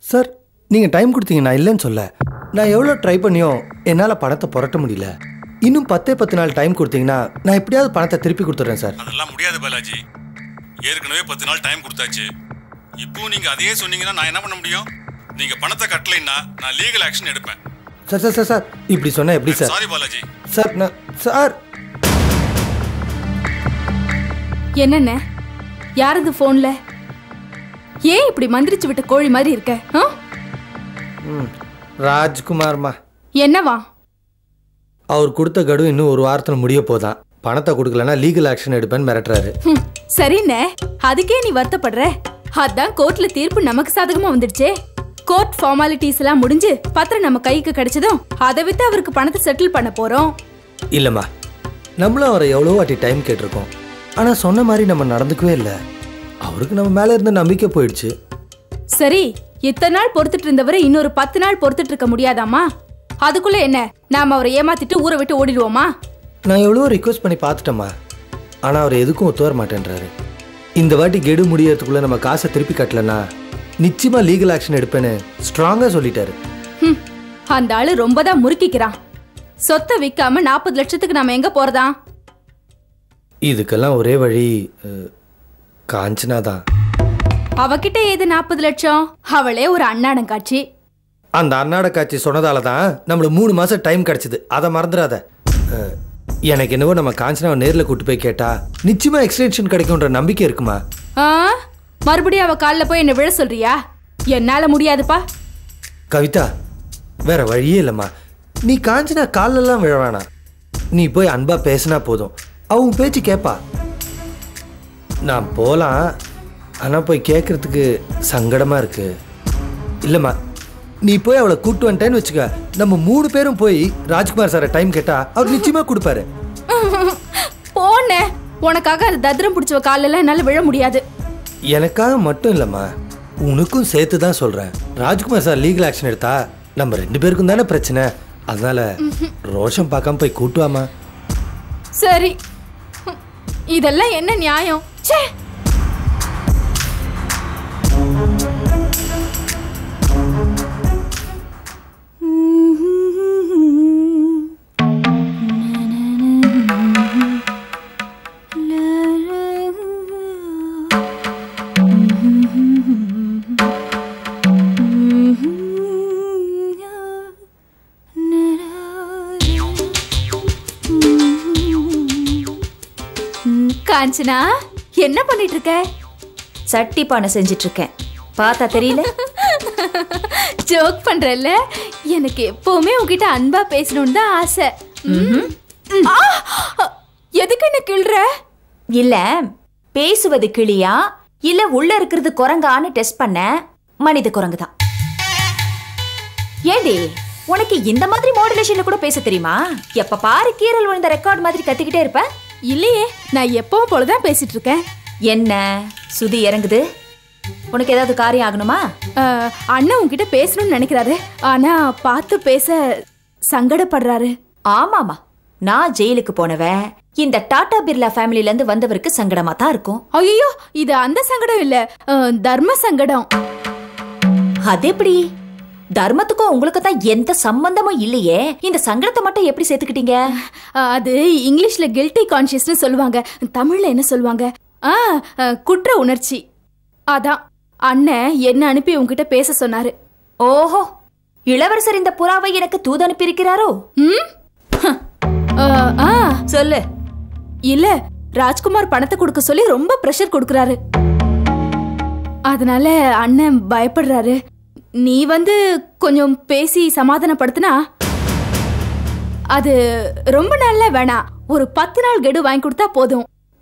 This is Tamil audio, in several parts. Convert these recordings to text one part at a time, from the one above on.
சார் நீங்கள் டைம் கொடுத்தீங்க நான் இல்லைன்னு சொல்ல நான் எவ்வளோ ட்ரை பண்ணியும் என்னால் பணத்தை புரட்ட முடியல இன்னும் பத்தே பத்து நாள் டைம் கொடுத்தீங்கன்னா நான் எப்படியாவது பணத்தை திருப்பி கொடுத்துட்றேன் சார் அதெல்லாம் முடியாது பாலாஜி ஏற்கனவே பத்து நாள் டைம் கொடுத்தாச்சு இப்போ நீங்க அதையே சொன்னீங்கன்னா நான் என்ன பண்ண முடியும் நீங்க பணத்தை கட்டலைன்னா நான் லீகல் ஆக்ஷன் எடுப்பேன் சார் சார் சார் சார் இப்படி சொன்னால் எப்படி சார் சாரி பாலாஜி சார் நான் சார் என்னென்ன யாரது ஃபோன்ல ஏன் இப்படி மந்திரிச்சு விட்ட கோழி மாதிரி இருக்க ஆ? ம் ராஜ்குமார்மா என்னவா அவர் கொடுத்த கடு இன்னும் ஒரு வாரத்தில் முடிய போதான் பணத்தை கொடுக்கலன்னா லீகல் ஆக்ஷன் எடுப்பேன்னு மிரட்டுறாரு ஹம், சரிண்ணே அதுக்கே நீ வருத்தப்படுற அதான் கோர்ட்ல தீர்ப்பு நமக்கு சாதகமா வந்துடுச்சே கோர்ட் ஃபார்மாலிட்டிஸ் எல்லாம் முடிஞ்சு பத்திரம் நம்ம கைக்கு கிடைச்சதும் அதை வித்து அவருக்கு பணத்தை செட்டில் பண்ண போறோம் இல்லைம்மா நம்மளும் அவரை எவ்வளோ வாட்டி டைம் கேட்டிருக்கோம் ஆனால் சொன்ன மாதிரி நம்ம நடந்துக்கவே இல்லை அவருக்கு நம்ம மேலே இருந்த நம்பிக்கை போயிடுச்சு சரி இத்தனை நாள் பொறுத்துட்டு இருந்தவரை இன்னொரு பத்து நாள் பொறுத்துட்டு இருக்க முடியாதாமா அதுக்குள்ள என்ன நாம அவரை ஏமாத்திட்டு ஊரை விட்டு ஓடிடுவோமா நான் எவ்வளோ ரிக்வஸ்ட் பண்ணி பார்த்துட்டேம்மா ஆனால் அவர் எதுக்கும் ஒத்து வர மாட்டேன்றாரு இந்த வாட்டி கெடு முடியறதுக்குள்ளே நம்ம காசை திருப்பி கட்டலன்னா நிச்சயமாக லீகல் ஆக்ஷன் எடுப்பேன்னு ஸ்ட்ராங்காக சொல்லிட்டாரு ஹம், அந்த ஆளு ரொம்ப தான் முறுக்கிக்கிறான் சொத்தை விக்காம நாற்பது லட்சத்துக்கு நாம எங்க போறதா இதுக்கெல்லாம் ஒரே வழி அஹ், காஞ்சனா தான் அவகிட்ட ஏது நாற்பது லட்சம் அவளே ஒரு அண்ணாடம் காட்சி அந்த அன்னாட காட்சி சொன்னதால தான் நம்மளுக்கு மூணு மாதம் டைம் கிடச்சிது அதை மறந்துடாத அஹ், எனக்கு என்னவோ நம்ம காஞ்சனாவை நேரில் கூட்டு போய் கேட்டா நிச்சயமாக எக்ஸ்டென்ஷன் கிடைக்கும்ன்ற நம்பிக்கை இருக்குமா ஆ மறுபடியும் அவ கால்ல போய் என்ன விழ சொல்றியா என்னால முடியாதுப்பா கவிதா வேற வழியே இல்லைம்மா நீ காஞ்சனா காலெல்லாம் விழ வேணாம் நீ போய் அன்பா பேசினா போதும் அவங்க பேச்சு கேட்பா நான் போகலாம் ஆனால் போய் கேட்கறதுக்கு சங்கடமாக இருக்கு இல்லைம்மா நீ போய் அவளை கூட்டு வந்துட்டேன்னு வச்சுக்க நம்ம மூணு பேரும் போய் ராஜ்குமார் சாரை டைம் கேட்டா அவர் நிச்சயமாக கொடுப்பாரு போனே உனக்காக அந்த தத்திரம் பிடிச்சவ கால்ல எல்லாம் என்னால விழ முடியாது எனக்காக மட்டும் இல்லைம்மா உனக்கும் சேர்த்து தான் சொல்கிறேன் ராஜ்குமார் சார் லீகல் ஆக்ஷன் எடுத்தா நம்ம ரெண்டு பேருக்கும் தானே பிரச்சனை அதனால ரோஷம் பார்க்காம போய் கூட்டுவாமா சரி ஹம், இதெல்லாம் என்ன நியாயம் ச்சே ம், காஞ்சனா என்ன பண்ணிட்டு இருக்க சட்டி பானை செஞ்சிட்டு இருக்கேன் பார்த்தா தெரியல ஜோக் பண்றல்ல எனக்கு எப்பவுமே உன்கிட்ட அன்பா பேசணும்னு தான் ஆசை ம். ஆ! எதுக்கு என்ன கிள்ற இல்ல பேசுவது கிளியா இல்ல உள்ள இருக்கிறது குரங்கான்னு டெஸ்ட் பண்ண மனித குரங்கு தான் ஏண்டி உனக்கு இந்த மாதிரி மாடுலேஷன்ல கூட பேச தெரியுமா எப்ப பாரு கீரல் விழுந்த ரெக்கார்ட் மாதிரி கத்திக்கிட்டே இருப்ப இல்லையே நான் எப்பவும் போலதான் பேசிட்டு இருக்கேன் என்ன சுதி இறங்குது உனக்கு ஏதாவது காரியம் ஆகணுமா அஹ், அண்ணன் உன்கிட்ட பேசணும்னு நினைக்கிறாரு ஆனா பார்த்து பேச சங்கடப்படுறாரு ஆமாமா நான் ஜெயிலுக்கு போனவன் இந்த டாடா பிர்லா ஃபேமிலில இருந்து வந்தவருக்கு சங்கடமா தான் இருக்கும் ஐயோ இது அந்த சங்கடம் இல்ல அஹ், தர்ம சங்கடம் அது எப்படி தர்மத்துக்கும் உங்களுக்கு தான் எந்த சம்பந்தமும் இல்லையே இந்த சங்கடத்தை மட்டும் எப்படி சேர்த்துக்கிட்டீங்க அஹ், அது இங்கிலீஷ்ல கில்ட்டி கான்ஷியஸ்னு சொல்லுவாங்க தமிழ்ல என்ன சொல்லுவாங்க ஆ அஹ், குற்ற உணர்ச்சி அதான் அண்ணன் என்ன அனுப்பி உன்கிட்ட பேச சொன்னாரு ஓஹோ இளவரசர் இந்த புறாவை எனக்கு தூது அனுப்பியிருக்கிறாரோ ம் அஹ், ஆ சொல்லு இல்ல ராஜ்குமார் பணத்தை கொடுக்க சொல்லி ரொம்ப ப்ரெஷர் கொடுக்கறாரு அதனால அண்ணன் பயப்படுறாரு நீ வந்து கொஞ்சம் பேசி சமாதானப்படுத்தினா அது ரொம்ப நாள்ல வேணாம் ஒரு பத்து நாள் கெடு வாங்கி கொடுத்தா போதும்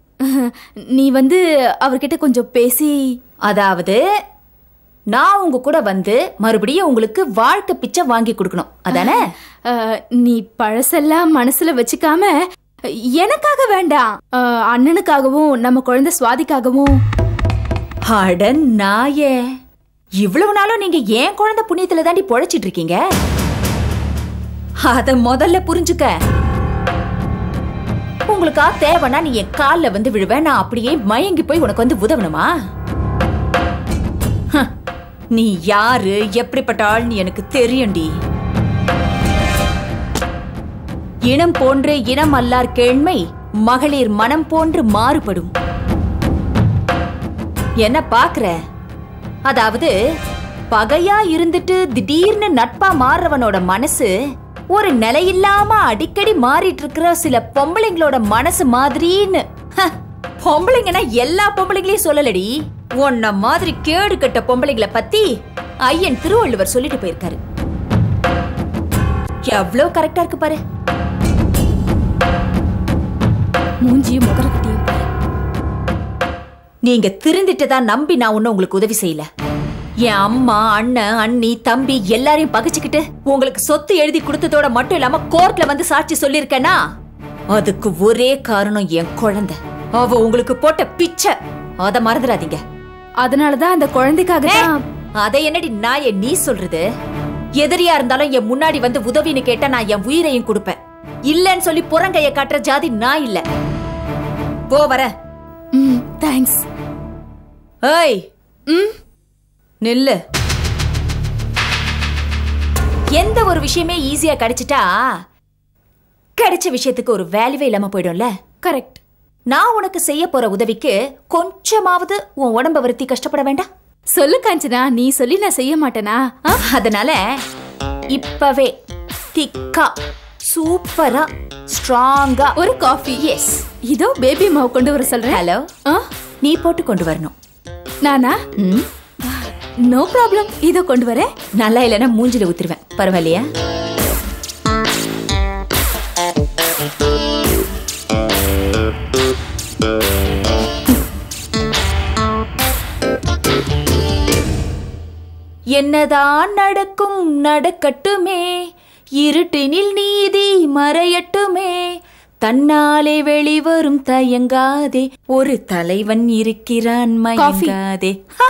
நீ வந்து அவர்கிட்ட கொஞ்சம் பேசி அதாவது நான் உங்க கூட வந்து மறுபடியும் உங்களுக்கு வாழ்க்கை பிச்சை வாங்கி கொடுக்கணும் அதானே அஹ், நீ பழசெல்லாம் மனசுல வச்சுக்காம எனக்காக வேண்டாம் அஹ், அண்ணனுக்காகவும் நம்ம குழந்தை சுவாதிக்காகவும் அட நாயே இவ்வளவு நாளும் நீங்க ஏன் குழந்தை புண்ணியத்துல தாண்டி பொழைச்சிட்டு இருக்கீங்க அத முதல்ல புரிஞ்சுக்க உங்களுக்கா தேவைன்னா நீ என் கால்ல வந்து விழுவேன் நான் அப்படியே மயங்கி போய் உனக்கு வந்து உதவணுமா ஹ, நீ யாரு எப்படிப்பட்ட ஆள்னு எனக்கு தெரியும்டி இனம் போன்று இனம் அல்லார் கேண்மை மகளிர் மனம் போன்று மாறுபடும் என்ன பாக்குற அதாவது பகையா இருந்துட்டு திடீர்னு நட்பா மாறுறவனோட மனசு ஒரு நிலையில்லாம அடிக்கடி மாறிட்டு இருக்கிற சில பொம்பளைங்களோட மனசு மாதிரின்னு ஹ, பொம்பளைங்கன்னா எல்லா பொம்பளைங்களையும் சொல்லலடி உன்ன மாதிரி கேடு கட்ட பொம்பளைங்களை பத்தி ஐயன் திருவள்ளுவர் சொல்லிட்டு போயிருக்காரு எவ்வளவு கரெக்டா இருக்கு பாரு மூஞ்சியும் முகரக்கட்டியும் பாரு நீங்க திருந்திட்டதா நம்பி நான் ஒன்னும் உங்களுக்கு உதவி செய்யல என் அம்மா அண்ணன் அண்ணி தம்பி எல்லாரையும் பகைச்சுக்கிட்டு உங்களுக்கு சொத்து எழுதி கொடுத்ததோட மட்டும் இல்லாம கோர்ட்ல வந்து சாட்சி சொல்லிருக்கேனா அதுக்கு ஒரே காரணம் என் குழந்தை அவ உங்களுக்கு போட்ட பிச்சை அத மறந்துடாதீங்க அதனாலதான் அந்த குழந்தைக்காக ஏய், தான் அதை என்னடி நாய நீ சொல்றது எதிரியா இருந்தாலும் என் முன்னாடி வந்து உதவின்னு கேட்டா நான் என் உயிரையும் கொடுப்பேன் இல்லன்னு சொல்லி புறங்கைய காட்டுற ஜாதி நான் இல்ல போ வர ம் தேங்க்ஸ் ஏய் ம் நில்லு எந்த ஒரு விஷயமே ஈஸியா கிடைச்சிட்டா கிடைச்ச விஷயத்துக்கு ஒரு வேல்யூவே இல்லாம போயிடும்ல கரெக்ட் நான் உனக்கு செய்ய போற உதவிக்கு கொஞ்சமாவது உன் உடம்ப வருத்தி கஷ்டப்பட வேண்டாம் சொல்லு காஞ்சனா நீ சொல்லி நான் செய்ய மாட்டேனா ஆ? அதனால இப்பவே திக்கா சூப்பரா ஸ்ட்ராங்கா ஒரு காஃபி எஸ் இதோ பேபி மாவு கொண்டு வர சொல்றேன் ஹலோ ஆ நீ போட்டு கொண்டு வரணும் நானா ம் நோ ப்ராப்ளம் இதோ கொண்டு வரேன் நல்லா இல்லைன்னா மூஞ்சில ஊத்துருவேன் பரவாயில்லையா என்னதான் நடக்கும் நடக்கட்டுமே இருட்டினில் நீதி மறையட்டுமே தன்னாலே வெளிவரும் தயங்காதே ஒரு தலைவன் இருக்கிறான் மயங்காதே ஹா!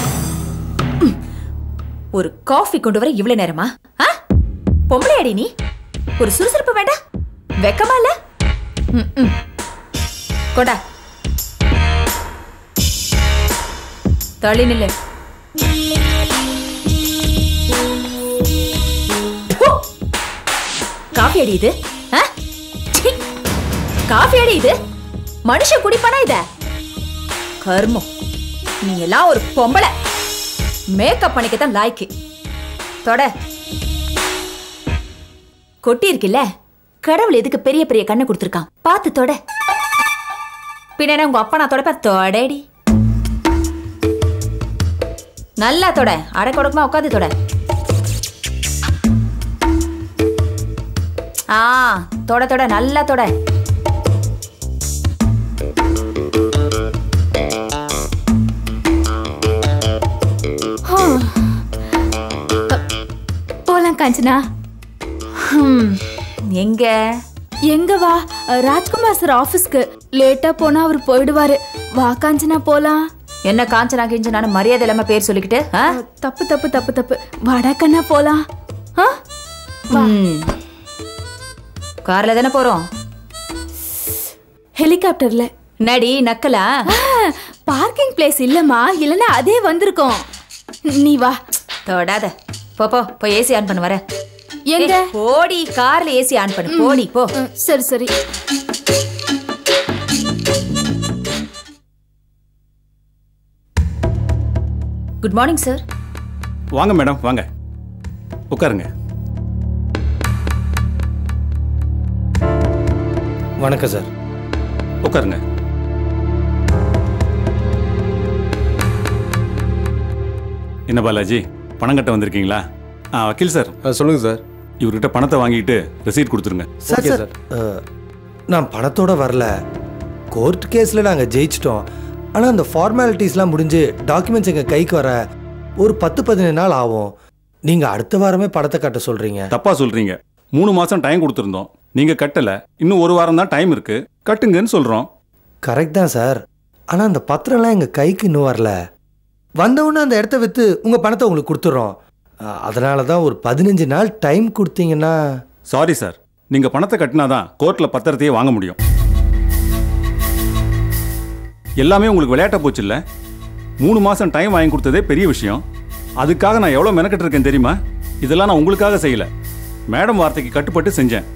ஒரு காஃபி கொண்டு வர இவ்வளவு நேரமா ஆ? பொம்பளை அடி நீ ஒரு சுறுசுறுப்பு வேண்டாம் வெக்கமா இல்ல ம், ம். கொண்டா தள்ளி நில்லு ஹு! காஃபி அடி இது ஆ? சீ! காஃபி அடி இது மனுஷன் குடிப்பானா இத கர்மம் நீ எல்லாம் ஒரு பொம்பளை மேக்கப் பண்ணிக்கத்தான் லாய்க்கு தொட கொட்டி இருக்குல்ல கடவுள் எதுக்கு பெரிய பெரிய கண்ணு கொடுத்துருக்கான் பார்த்து தொட பின்ன என்ன உங்க அப்பா நான் தொடப்ப தொடடி நல்லா தொட அடக்கொடக்கமா உட்காந்து தொட ஆ தொட தொட நல்லா தொட ஆ. போலாம் காஞ்சனா ஹம், எங்க எங்க வா ராஜ்குமார் சார் ஆபீஸ்க்கு லேட்டா போனா அவர் போயிடுவாரு வா காஞ்சனா போலாம் என்ன காஞ்சனா கிஞ்சனான மரியாதை இல்லாம பேர் சொல்லிக்கிட்டு ஆ? தப்பு தப்பு தப்பு தப்பு வாடா கண்ணா போலாம் ஆ? ம். கார்ல தானே போறோம் ஹெலிகாப்டர்ல நடி நக்கலா பார்க்கிங் பிளேஸ் இல்லம்மா இல்லனா அதே வந்திருக்கோம் நீ வா தொடாத போ போ போய் ஏசி ஆன் பண்ணு வர எங்க ஏய், போடி கார்ல ஏசி ஆன் பண்ணு போடி போ ம், சரி சரி குட் மார்னிங் சார் வாங்க மேடம் வாங்க உட்காருங்க வணக்கம் சார் உட்காருங்க என்ன பாலாஜி பணம் கட்ட வந்திருக்கீங்களா ஆ வக்கீல் சார் ஆ சொல்லுங்க சார் இவர்கிட்ட பணத்தை வாங்கிட்டு ரெசீட் கொடுத்துருங்க சார் Okay, சார் அஹ், நான் பணத்தோட வரல கோர்ட் கேஸில் நாங்கள் ஜெயிச்சிட்டோம் ஆனால் அந்த ஃபார்மாலிட்டிஸ்லாம் முடிஞ்சு டாக்குமெண்ட்ஸ் எங்கள் கைக்கு வர ஒரு பத்து பதினேழு நாள் ஆகும் நீங்கள் அடுத்த வாரமே படத்தை கட்ட சொல்கிறீங்க தப்பா சொல்றீங்க மூணு மாசம் டைம் கொடுத்துருந்தோம் நீங்க கட்டல இன்னும் ஒரு வாரம் தான் டைம் இருக்கு கட்டுங்கன்னு சொல்றோம் கரெக்ட் தான் சார் ஆனால் அந்த பத்திரம்லாம் எங்கள் கைக்கு இன்னும் வரல வந்தவுடனே அந்த இடத்த விற்று உங்கள் பணத்தை உங்களுக்கு கொடுத்துட்றோம் அஹ், அதனால தான் ஒரு பதினஞ்சு நாள் டைம் கொடுத்தீங்கன்னா சாரி சார் நீங்க பணத்தை கட்டினாதான் கோர்ட்ல பத்திரத்தையே வாங்க முடியும் எல்லாமே உங்களுக்கு விளையாட்ட போச்சு இல்ல மூணு மாசம் டைம் வாங்கி கொடுத்ததே பெரிய விஷயம் அதுக்காக நான் எவ்வளோ மெனக்கெட்டு இருக்கேன் தெரியுமா இதெல்லாம் நான் உங்களுக்காக செய்யல மேடம் வார்த்தைக்கு கட்டுப்பட்டு செஞ்சேன்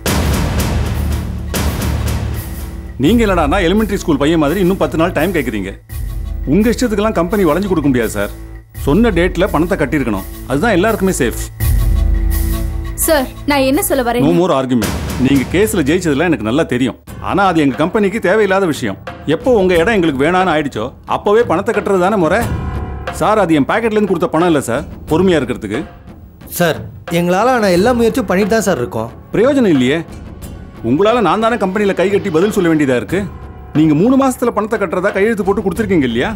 நீங்க என்னடான்னா எலிமெண்டரி ஸ்கூல் பையன் மாதிரி இன்னும் பத்து நாள் டைம் கேட்குறீங்க உங்க இஷ்டத்துக்கெல்லாம் கம்பெனி வளைஞ்சு கொடுக்க முடியாது சார் சொன்ன டேட்ல பணத்தை கட்டியிருக்கணும் அதுதான் எல்லாருக்குமே சேஃப் சார் நான் என்ன சொல்ல வரேன் நோ மோர் ஆர்குமெண்ட் நீங்க கேஸ்ல ஜெயிச்சதுலாம் எனக்கு நல்லா தெரியும் ஆனா அது எங்க கம்பெனிக்கு தேவையில்லாத விஷயம் எப்போ உங்க இடம் எங்களுக்கு வேணான்னு ஆயிடுச்சோ அப்போவே பணத்தை கட்டுறது தானே முறை சார் அது என் பாக்கெட்ல இருந்து கொடுத்த பணம் இல்லை சார் பொறுமையா இருக்கிறதுக்கு சார் எங்களால் ஆனால் எல்லா முயற்சியும் பண்ணிட்டு தான் சார் இருக்கோம் பிரயோஜனம் இல்லையே உங்களால நான் தானே கம்பெனில கை கட்டி பதில் சொல்ல வேண்டியதா இருக்கு நீங்க மூணு மாசத்துல பணத்தை கட்டுறதா கையெழுத்து போட்டு கொடுத்துருக்கீங்க இல்லையா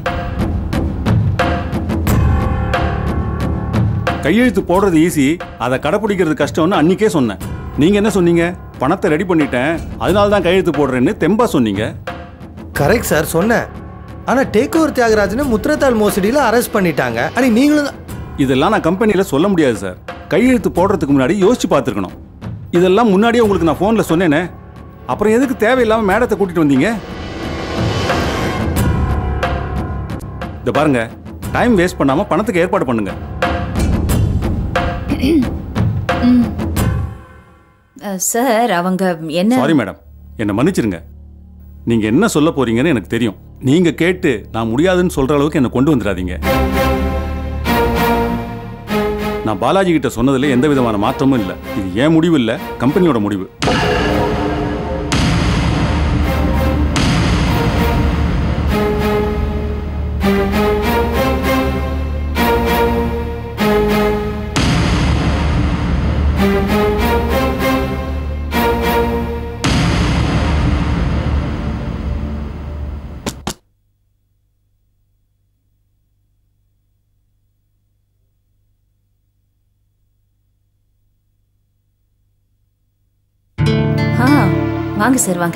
கையெழுத்து போடுறது ஈஸி அதை கடைப்பிடிக்கிறது கஷ்டம்னு அன்னைக்கே சொன்னேன் நீங்க என்ன சொன்னீங்க பணத்தை ரெடி பண்ணிட்டேன் அதனால தான் கையெழுத்து போடுறேன்னு தெம்பா சொன்னீங்க கரெக்ட் சார் சொன்னேன் ஆனால் டேக் ஓவர் தியாகராஜனை முத்திரத்தாள் மோசடியில் அரெஸ்ட் பண்ணிட்டாங்க ஆனால் நீங்களும் தான் இதெல்லாம் நான் கம்பெனியில் சொல்ல முடியாது சார் கையெழுத்து போடுறதுக்கு முன்னாடி யோசிச்சு பார்த்துருக்கணும் இதெல்லாம் முன்னாடியே உங்களுக்கு நான் ஃபோனில் சொன்னேனே அப்புறம் எதுக்கு தேவையில்லாமல் மேடத்தை கூட்டிட்டு வந்தீங்க இந்த பாருங்க டைம் வேஸ்ட் பண்ணாம பணத்துக்கு ஏற்பாடு பண்ணுங்க அஹ், சார் அவங்க என்ன சாரி மேடம் என்னை மன்னிச்சிருங்க நீங்க என்ன சொல்ல போறீங்கன்னு எனக்கு தெரியும் நீங்க கேட்டு நான் முடியாதுன்னு சொல்ற அளவுக்கு என்னை கொண்டு வந்துடாதீங்க நான் பாலாஜி கிட்ட சொன்னதுல எந்த விதமான மாற்றமும் இல்லை இது ஏன் முடிவு இல்லை கம்பெனியோட முடிவு ஆ வாங்க சார் வாங்க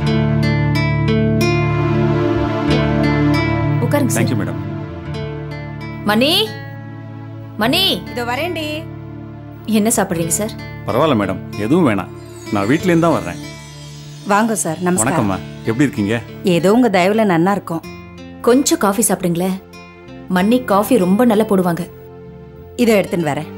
உட்காருங்க sir thank you madam Mani Mani இதோ வரேன்டி என்ன சாப்பிடுறீங்க சார் பரவாயில்ல மேடம் எதுவும் வேணாம் நான் வீட்லேருந்து தான் வர்றேன் வாங்க சார் நமஸ்காரம் வணக்கம்மா எப்படி இருக்கீங்க ஏதோ உங்க தயவுல நன்னா இருக்கும் கொஞ்சம் காஃபி சாப்பிடுங்களேன் மண்ணி காஃபி ரொம்ப நல்லா போடுவாங்க இதோ எடுத்துன்னு வரேன்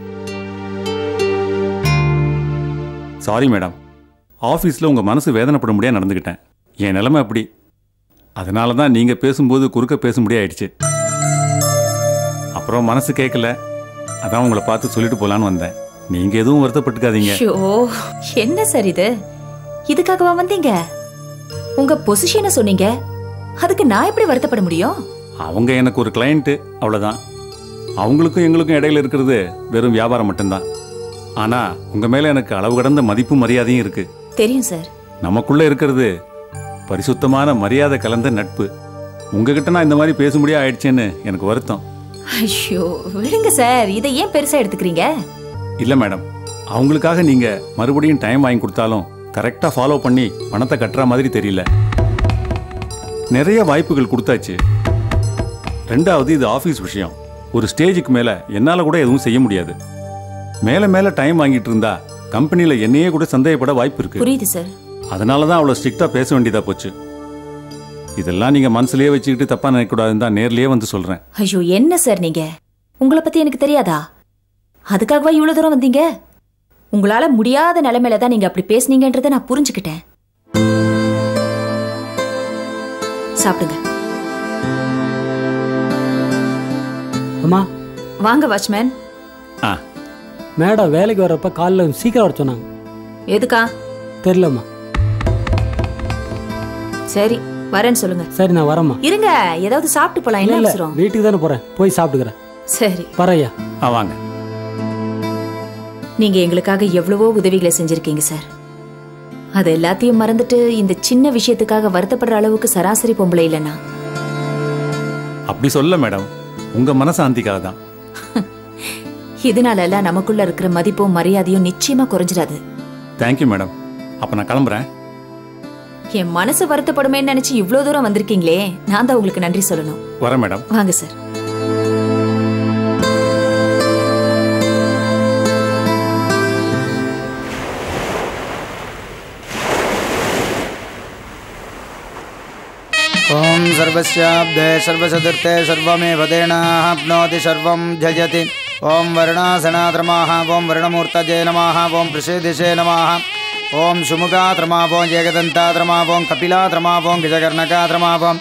சாரி மேடம் ஆஃபீஸில் உங்கள் மனசு வேதனைப்பட முடியாது நடந்துக்கிட்டேன் என் நிலைமை அப்படி அதனால தான் நீங்கள் பேசும்போது குறுக்க பேச முடியாயிடுச்சு அப்புறம் மனசு கேட்கல அதான் உங்களை பார்த்து சொல்லிட்டு போகலான்னு வந்தேன் நீங்கள் எதுவும் வருத்தப்பட்டுக்காதீங்க ஷோ என்ன சார் இது இதுக்காகவா வந்தீங்க உங்க பொசிஷனை சொன்னீங்க அதுக்கு நான் எப்படி வருத்தப்பட முடியும் அவங்க எனக்கு ஒரு கிளையண்ட்டு அவ்வளோதான் அவங்களுக்கும் எங்களுக்கும் இடையில இருக்கிறது வெறும் வியாபாரம் மட்டும்தான் ஆனால் உங்கள் மேலே எனக்கு அளவு கடந்த மதிப்பும் மரியாதையும் இருக்குது தெரியும் சார் நமக்குள்ள இருக்கிறது பரிசுத்தமான மரியாதை கலந்த நட்பு உங்ககிட்ட நான் இந்த மாதிரி பேச முடியாது ஆயிடுச்சேன்னு எனக்கு வருத்தம் ஐயோ விடுங்க சார் இதை ஏன் பெருசா எடுத்துக்கிறீங்க இல்லை மேடம் அவங்களுக்காக நீங்க மறுபடியும் டைம் வாங்கி கொடுத்தாலும் கரெக்டாக ஃபாலோ பண்ணி பணத்தை கட்டுற மாதிரி தெரியல நிறைய வாய்ப்புகள் கொடுத்தாச்சு ரெண்டாவது இது ஆஃபீஸ் விஷயம் ஒரு ஸ்டேஜுக்கு மேலே என்னால் கூட எதுவும் செய்ய முடியாது மேலே மேலே டைம் வாங்கிட்டு இருந்தா கம்பெனியில் என்னையே கூட சந்தேகப்பட வாய்ப்பு இருக்கு புரியுது சார் அதனால தான் அவ்வளோ ஸ்ட்ரிக்டாக பேச வேண்டியதாக போச்சு இதெல்லாம் நீங்கள் மனசுலயே வச்சுக்கிட்டு தப்பாக நினைக்கக்கூடாதுன்னு தான் நேர்லயே வந்து சொல்கிறேன் ஐயோ என்ன சார் நீங்க உங்களை பத்தி எனக்கு தெரியாதா அதுக்காகவா இவ்வளவு தூரம் வந்தீங்க உங்களால முடியாத நிலைமையில தான் நீங்க அப்படி பேசுனீங்கன்றதை நான் புரிஞ்சுக்கிட்டேன் சாப்பிடுங்க அம்மா வாங்க வாட்ச்மேன் ஆ மேடம் வேலைக்கு வர்றப்ப காலைல சீக்கிரம் வர சொன்னாங்க எதுக்கா தெரிலம்மா சரி வரேன்னு சொல்லுங்க சரி நான் வரேம்மா இருங்க ஏதாவது சாப்பிட்டு போலாம் இல்ல என்ன இல்ல அவசரம் வீட்டுக்கு தானே போறேன் போய் சாப்பிட்டுக்கிறேன் சரி பரையா ஆ வாங்க நீங்க எங்களுக்காக எவ்வளவோ உதவிகளை செஞ்சிருக்கீங்க சார் அது எல்லாத்தையும் மறந்துட்டு இந்த சின்ன விஷயத்துக்காக வருத்தப்படுற அளவுக்கு சராசரி பொம்பளை இல்லைன்னா அப்படி சொல்ல மேடம் உங்கள் மனசாந்திக்காக தான் இதனால எல்லாம் நமக்குள்ள இருக்கிற மதிப்பும் மரியாதையும் நிச்சயமா குறைஞ்சிடாது தேங்க்யூ மேடம் அப்போ நான் கிளம்புறேன் என் மனசு வருத்தப்படுமேன்னு நினைச்சு இவ்ளோ தூரம் வந்திருக்கீங்களே நான் தான் உங்களுக்கு நன்றி சொல்லணும் வரேன் மேடம் வாங்க சார் ॐ सर्वस्याब्दे सर्वसदृते सर्वमेव देनाप्नोति सर्वं जयति ஓம் வருணாசனாதிரமாக ஓம் வருணமூர்த்தஜே நமாக ஓம் பிரசேதிஷே நமாக ஓம் சுமுகாதிரமா ஓம் ஏகதந்தாதிரமா ஓம் கபிலாதிரமா ஓம் கிஜகர்ணகாதிரமா ஓம்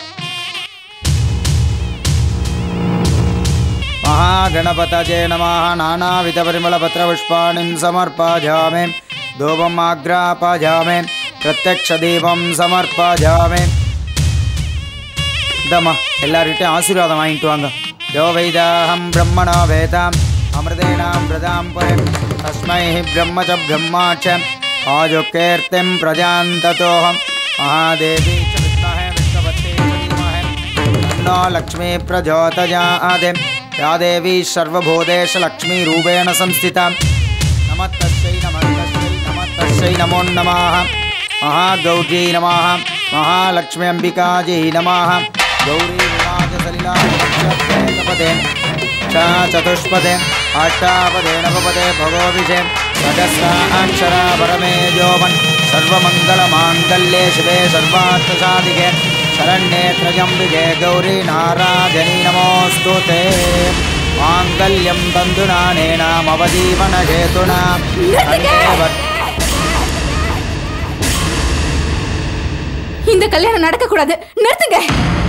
महागणपतये नमः नानाविधपरिमलपत्रपुष्पाणिं समर्पयामि धूपम् आग्रापयामि प्रत्यक्षदीपं समर्पयामि இந்தம்மா எல்லார்கிட்டையும் ஆசீர்வாதம் வாங்கிட்டு வாங்க யோ வைதாஹம் பிரம்மணோ வேதாம் அமிர்தேனாம் பிரதாம் புரம் தஸ்மை பிரம்ம ச பிரம்மாட்ச ஆஜுக்கீர்த்திம் பிரஜாந்ததோஹம் மகாதேவி ச வித்மஹே விஷ்ணவத்தே தீமஹே तन्नो लक्ष्मी प्रचोदयात् या देवी सर्वभूतेषु लक्ष्मीरूपेण संस्थिता नमस्तस्यै नमस्तस्यै नमस्तस्यै नमो नमः महागौर्यै नमः महालक्ष्मी अम्बिकायै नमः गौरी विराजसलिलापदे च चतुष्पदे अष्टापदे नवपदे भगोभिषे सहस्राक्षरा परमे योवन् सर्वमङ्गलमाङ्गल्ये शिवे सर्वार्थसाधिके शरण्ये त्र्यम्बिके गौरी नाराजनी नमोऽस्तु ते माङ्गल्यं बन्धुनानेनामवजीवनहेतुना कण्ठे वर्- இந்த கல்யாணம் நடக்க கூடாது நிறுத்துங்க